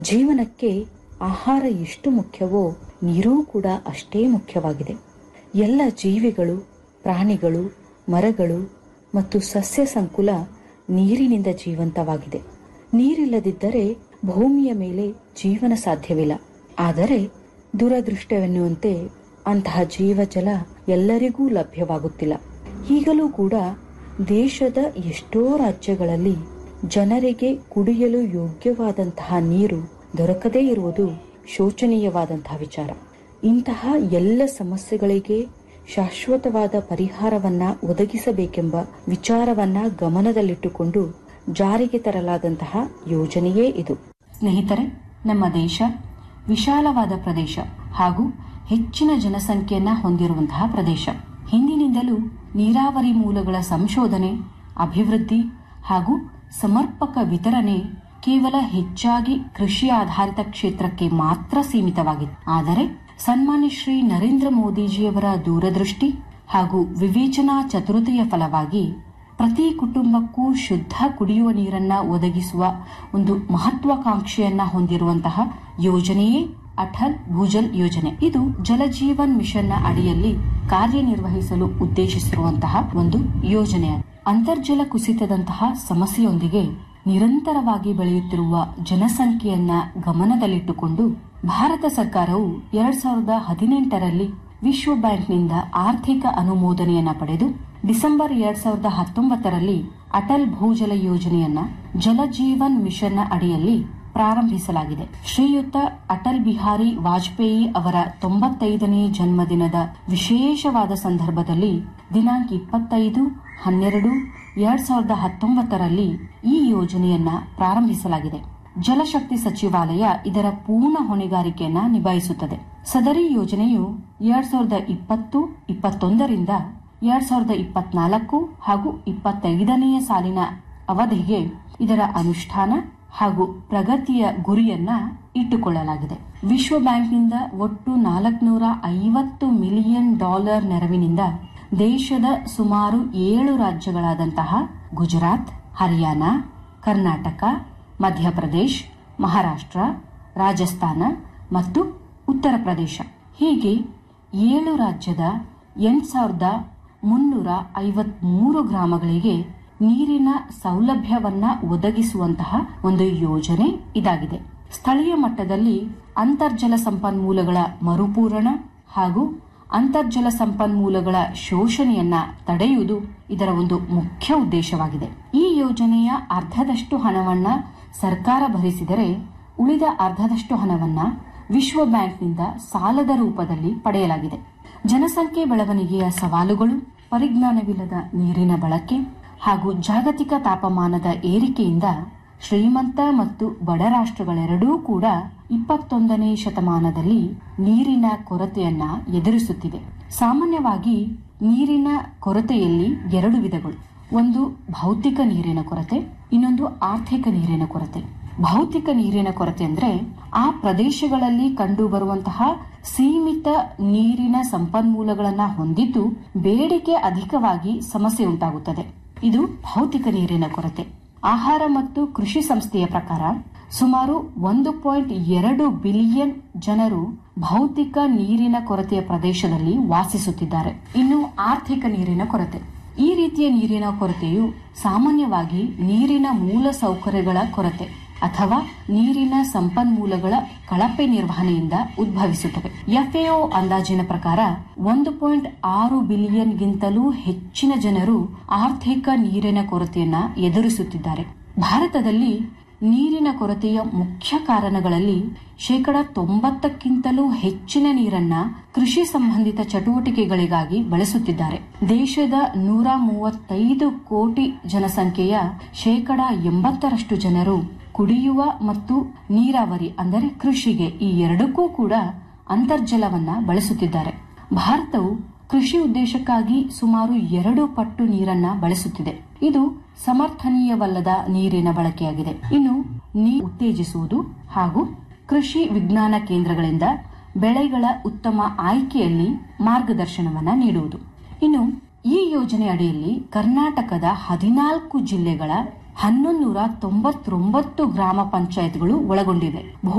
ಜೀವನಕ್ಕೆ ಆಹಾರ ಎಷ್ಟು ಮುಖ್ಯವೋ ನೀರೂ ಕೂಡ ಅಷ್ಟೇ ಮುಖ್ಯವಾಗಿದೆ ಎಲ್ಲ ಜೀವಿಗಳು ಪ್ರಾಣಿಗಳು ಮರಗಳು ಮತ್ತು ಸಸ್ಯ ಸಂಕುಲ ನೀರಿನಿಂದ ಜೀವಂತವಾಗಿದೆ ನೀರಿಲ್ಲದಿದ್ದರೆ ಭೂಮಿಯ ಮೇಲೆ ಜೀವನ ಸಾಧ್ಯವಿಲ್ಲ ಆದರೆ ದುರದೃಷ್ಟವೆನ್ನುವಂತೆ ಅಂತಹ ಜೀವಜಲ ಎಲ್ಲರಿಗೂ ಲಭ್ಯವಾಗುತ್ತಿಲ್ಲ ಈಗಲೂ ಕೂಡ ದೇಶದ ಎಷ್ಟೋ ರಾಜ್ಯಗಳಲ್ಲಿ ಜನರಿಗೆ ಕುಡಿಯಲು ಯೋಗ್ಯವಾದಂತಹ ನೀರು ದೊರಕದೇ ಇರುವುದು ಶೋಚನೀಯವಾದಂತಹ ವಿಚಾರ ಇಂತಹ ಎಲ್ಲ ಸಮಸ್ಯೆಗಳಿಗೆ ಶಾಶ್ವತವಾದ ಪರಿಹಾರವನ್ನ ಒದಗಿಸಬೇಕೆಂಬ ವಿಚಾರವನ್ನ ಗಮನದಲ್ಲಿಟ್ಟುಕೊಂಡು ಜಾರಿಗೆ ತರಲಾದಂತಹ ಯೋಜನೆಯೇ ಇದು ಸ್ನೇಹಿತರೆ ನಮ್ಮ ದೇಶ ವಿಶಾಲವಾದ ಪ್ರದೇಶ ಹಾಗೂ ಹೆಚ್ಚಿನ ಜನಸಂಖ್ಯೆಯನ್ನ ಹೊಂದಿರುವಂತಹ ಪ್ರದೇಶ ಹಿಂದಿನಿಂದಲೂ ನೀರಾವರಿ ಮೂಲಗಳ ಸಂಶೋಧನೆ ಅಭಿವೃದ್ಧಿ ಹಾಗೂ ಸಮರ್ಪಕ ವಿತರಣೆ ಕೇವಲ ಹೆಚ್ಚಾಗಿ ಕೃಷಿ ಆಧಾರಿತ ಕ್ಷೇತ್ರಕ್ಕೆ ಮಾತ್ರ ಸೀಮಿತವಾಗಿದೆ ಆದರೆ ಸನ್ಮಾನ್ಯ ಶ್ರೀ ನರೇಂದ್ರ ಮೋದಿಜಿಯವರ ದೂರದೃಷ್ಟಿ ಹಾಗೂ ವಿವೇಚನಾ ಚತುರತೆಯ ಫಲವಾಗಿ ಪ್ರತಿ ಕುಟುಂಬಕ್ಕೂ ಶುದ್ಧ ಕುಡಿಯುವ ನೀರನ್ನ ಒದಗಿಸುವ ಒಂದು ಮಹತ್ವಾಕಾಂಕ್ಷೆಯನ್ನ ಹೊಂದಿರುವಂತಹ ಯೋಜನೆಯೇ ಅಟಲ್ ಭೂಜಲ್ ಯೋಜನೆ ಇದು ಜಲಜೀವನ್ ಮಿಷನ್ನ ಅಡಿಯಲ್ಲಿ ಕಾರ್ಯನಿರ್ವಹಿಸಲು ಉದ್ದೇಶಿಸಿರುವಂತಹ ಒಂದು ಯೋಜನೆ ಅಂತರ್ಜಲ ಕುಸಿತದಂತಹ ಸಮಸ್ಯೆಯೊಂದಿಗೆ ನಿರಂತರವಾಗಿ ಬೆಳೆಯುತ್ತಿರುವ ಜನಸಂಖ್ಯೆಯನ್ನ ಗಮನದಲ್ಲಿಟ್ಟುಕೊಂಡು ಭಾರತ ಸರ್ಕಾರವು ಎರಡ್ ಸಾವಿರದ ಹದಿನೆಂಟರಲ್ಲಿ ವಿಶ್ವ ಬ್ಯಾಂಕ್ನಿಂದ ಆರ್ಥಿಕ ಅನುಮೋದನೆಯನ್ನ ಪಡೆದು ಡಿಸೆಂಬರ್ ಎರಡ್ ಸಾವಿರದ ಹತ್ತೊಂಬತ್ತರಲ್ಲಿ ಅಟಲ್ ಭೂಜಲ ಯೋಜನೆಯನ್ನ ಜಲಜೀವನ್ ಮಿಷನ್ನ ಅಡಿಯಲ್ಲಿ ಪ್ರಾರಂಭಿಸಲಾಗಿದೆ ಶ್ರೀಯುತ ಅಟಲ್ ಬಿಹಾರಿ ವಾಜಪೇಯಿ ಅವರ ತೊಂಬತ್ತೈದನೇ ಜನ್ಮದಿನದ ವಿಶೇಷವಾದ ಸಂದರ್ಭದಲ್ಲಿ ದಿನಾಂಕ ಇಪ್ಪತ್ತೈದು ಹನ್ನೆರಡು ಎರಡ್ ಸಾವಿರದ ಹತ್ತೊಂಬತ್ತರಲ್ಲಿ ಈ ಯೋಜನೆಯನ್ನ ಪ್ರಾರಂಭಿಸಲಾಗಿದೆ ಜಲಶಕ್ತಿ ಸಚಿವಾಲಯ ಇದರ ಪೂರ್ಣ ಹೊಣೆಗಾರಿಕೆಯನ್ನ ನಿಭಾಯಿಸುತ್ತದೆ ಸದರಿ ಯೋಜನೆಯು ಎರಡ್ ಸಾವಿರದ ಇಪ್ಪತ್ತು ಇಪ್ಪತ್ತೊಂದರಿಂದ ಎರಡ್ ಸಾವಿರದ ಇಪ್ಪತ್ನಾಲ್ಕು ಹಾಗೂ ಇಪ್ಪತ್ತೈದನೆಯ ಸಾಲಿನ ಅವಧಿಗೆ ಇದರ ಅನುಷ್ಠಾನ ಹಾಗೂ ಪ್ರಗತಿಯ ಗುರಿಯನ್ನ ಇಟ್ಟುಕೊಳ್ಳಲಾಗಿದೆ ವಿಶ್ವ ಬ್ಯಾಂಕ್ನಿಂದ ಒಟ್ಟು ನಾಲ್ಕುನೂರ ಐವತ್ತು ಮಿಲಿಯನ್ ಡಾಲರ್ ನೆರವಿನಿಂದ ದೇಶದ ಸುಮಾರು ಏಳು ರಾಜ್ಯಗಳಾದಂತಹ ಗುಜರಾತ್ ಹರಿಯಾಣ ಕರ್ನಾಟಕ ಮಧ್ಯಪ್ರದೇಶ್ ಮಹಾರಾಷ್ಟ್ರ ರಾಜಸ್ಥಾನ ಮತ್ತು ಉತ್ತರ ಪ್ರದೇಶ ಹೀಗೆ ಏಳು ರಾಜ್ಯದ ಎಂಟು ಸಾವಿರದ ಮುನ್ನೂರ ಐವತ್ಮೂರು ಗ್ರಾಮಗಳಿಗೆ ನೀರಿನ ಸೌಲಭ್ಯವನ್ನ ಒದಗಿಸುವಂತಹ ಒಂದು ಯೋಜನೆ ಇದಾಗಿದೆ ಸ್ಥಳೀಯ ಮಟ್ಟದಲ್ಲಿ ಅಂತರ್ಜಲ ಸಂಪನ್ಮೂಲಗಳ ಮರುಪೂರಣ ಹಾಗೂ ಅಂತರ್ಜಲ ಸಂಪನ್ಮೂಲಗಳ ಶೋಷಣೆಯನ್ನ ತಡೆಯುವುದು ಇದರ ಒಂದು ಮುಖ್ಯ ಉದ್ದೇಶವಾಗಿದೆ ಈ ಯೋಜನೆಯ ಅರ್ಧದಷ್ಟು ಹಣವನ್ನ ಸರ್ಕಾರ ಭರಿಸಿದರೆ ಉಳಿದ ಅರ್ಧದಷ್ಟು ಹಣವನ್ನ ವಿಶ್ವ ಬ್ಯಾಂಕ್ನಿಂದ ಸಾಲದ ರೂಪದಲ್ಲಿ ಪಡೆಯಲಾಗಿದೆ ಜನಸಂಖ್ಯೆ ಬೆಳವಣಿಗೆಯ ಸವಾಲುಗಳು ಪರಿಜ್ಞಾನವಿಲ್ಲದ ನೀರಿನ ಬಳಕೆ ಹಾಗೂ ಜಾಗತಿಕ ತಾಪಮಾನದ ಏರಿಕೆಯಿಂದ ಶ್ರೀಮಂತ ಮತ್ತು ಬಡ ರಾಷ್ಟ್ರಗಳೆರಡೂ ಕೂಡ ಇಪ್ಪತ್ತೊಂದನೇ ಶತಮಾನದಲ್ಲಿ ನೀರಿನ ಕೊರತೆಯನ್ನ ಎದುರಿಸುತ್ತಿವೆ ಸಾಮಾನ್ಯವಾಗಿ ನೀರಿನ ಕೊರತೆಯಲ್ಲಿ ಎರಡು ವಿಧಗಳು ಒಂದು ಭೌತಿಕ ನೀರಿನ ಕೊರತೆ ಇನ್ನೊಂದು ಆರ್ಥಿಕ ನೀರಿನ ಕೊರತೆ ಭೌತಿಕ ನೀರಿನ ಕೊರತೆ ಅಂದ್ರೆ ಆ ಪ್ರದೇಶಗಳಲ್ಲಿ ಕಂಡು ಬರುವಂತಹ ಸೀಮಿತ ನೀರಿನ ಸಂಪನ್ಮೂಲಗಳನ್ನ ಹೊಂದಿದ್ದು ಬೇಡಿಕೆ ಅಧಿಕವಾಗಿ ಸಮಸ್ಯೆ ಉಂಟಾಗುತ್ತದೆ ಇದು ಭೌತಿಕ ನೀರಿನ ಕೊರತೆ ಆಹಾರ ಮತ್ತು ಕೃಷಿ ಸಂಸ್ಥೆಯ ಪ್ರಕಾರ ಸುಮಾರು ಒಂದು ಪಾಯಿಂಟ್ ಎರಡು ಬಿಲಿಯನ್ ಜನರು ಭೌತಿಕ ನೀರಿನ ಕೊರತೆಯ ಪ್ರದೇಶದಲ್ಲಿ ವಾಸಿಸುತ್ತಿದ್ದಾರೆ ಇನ್ನು ಆರ್ಥಿಕ ನೀರಿನ ಕೊರತೆ ಈ ರೀತಿಯ ನೀರಿನ ಕೊರತೆಯು ಸಾಮಾನ್ಯವಾಗಿ ನೀರಿನ ಮೂಲ ಸೌಕರ್ಯಗಳ ಕೊರತೆ ಅಥವಾ ನೀರಿನ ಸಂಪನ್ಮೂಲಗಳ ಕಳಪೆ ನಿರ್ವಹಣೆಯಿಂದ ಉದ್ಭವಿಸುತ್ತವೆ ಎಫ್ಎಒ ಅಂದಾಜಿನ ಪ್ರಕಾರ ಒಂದು ಪಾಯಿಂಟ್ ಆರು ಬಿಲಿಯನ್ಗಿಂತಲೂ ಹೆಚ್ಚಿನ ಜನರು ಆರ್ಥಿಕ ನೀರಿನ ಕೊರತೆಯನ್ನ ಎದುರಿಸುತ್ತಿದ್ದಾರೆ ಭಾರತದಲ್ಲಿ ನೀರಿನ ಕೊರತೆಯ ಮುಖ್ಯ ಕಾರಣಗಳಲ್ಲಿ ಶೇಕಡ ತೊಂಬತ್ತಕ್ಕಿಂತಲೂ ಹೆಚ್ಚಿನ ನೀರನ್ನ ಕೃಷಿ ಸಂಬಂಧಿತ ಚಟುವಟಿಕೆಗಳಿಗಾಗಿ ಬಳಸುತ್ತಿದ್ದಾರೆ ದೇಶದ ನೂರ ಮೂವತ್ತೈದು ಕೋಟಿ ಜನಸಂಖ್ಯೆಯ ಶೇಕಡ ಎಂಬತ್ತರಷ್ಟು ಜನರು ಕುಡಿಯುವ ಮತ್ತು ನೀರಾವರಿ ಅಂದರೆ ಕೃಷಿಗೆ ಈ ಎರಡಕ್ಕೂ ಕೂಡ ಅಂತರ್ಜಲವನ್ನ ಬಳಸುತ್ತಿದ್ದಾರೆ ಭಾರತವು ಕೃಷಿ ಉದ್ದೇಶಕ್ಕಾಗಿ ಸುಮಾರು ಎರಡು ಪಟ್ಟು ನೀರನ್ನ ಬಳಸುತ್ತಿದೆ ಇದು ಸಮರ್ಥನೀಯವಲ್ಲದ ನೀರಿನ ಬಳಕೆಯಾಗಿದೆ ಇನ್ನು ನೀರು ಉತ್ತೇಜಿಸುವುದು ಹಾಗೂ ಕೃಷಿ ವಿಜ್ಞಾನ ಕೇಂದ್ರಗಳಿಂದ ಬೆಳೆಗಳ ಉತ್ತಮ ಆಯ್ಕೆಯಲ್ಲಿ ಮಾರ್ಗದರ್ಶನವನ್ನ ನೀಡುವುದು ಇನ್ನು ಈ ಯೋಜನೆ ಅಡಿಯಲ್ಲಿ ಕರ್ನಾಟಕದ ಹದಿನಾಲ್ಕು ಜಿಲ್ಲೆಗಳ ಹನ್ನೊಂದೂರ ತೊಂಬತ್ತೊಂಬತ್ತು ಗ್ರಾಮ ಪಂಚಾಯತ್ಗಳು ಒಳಗೊಂಡಿವೆ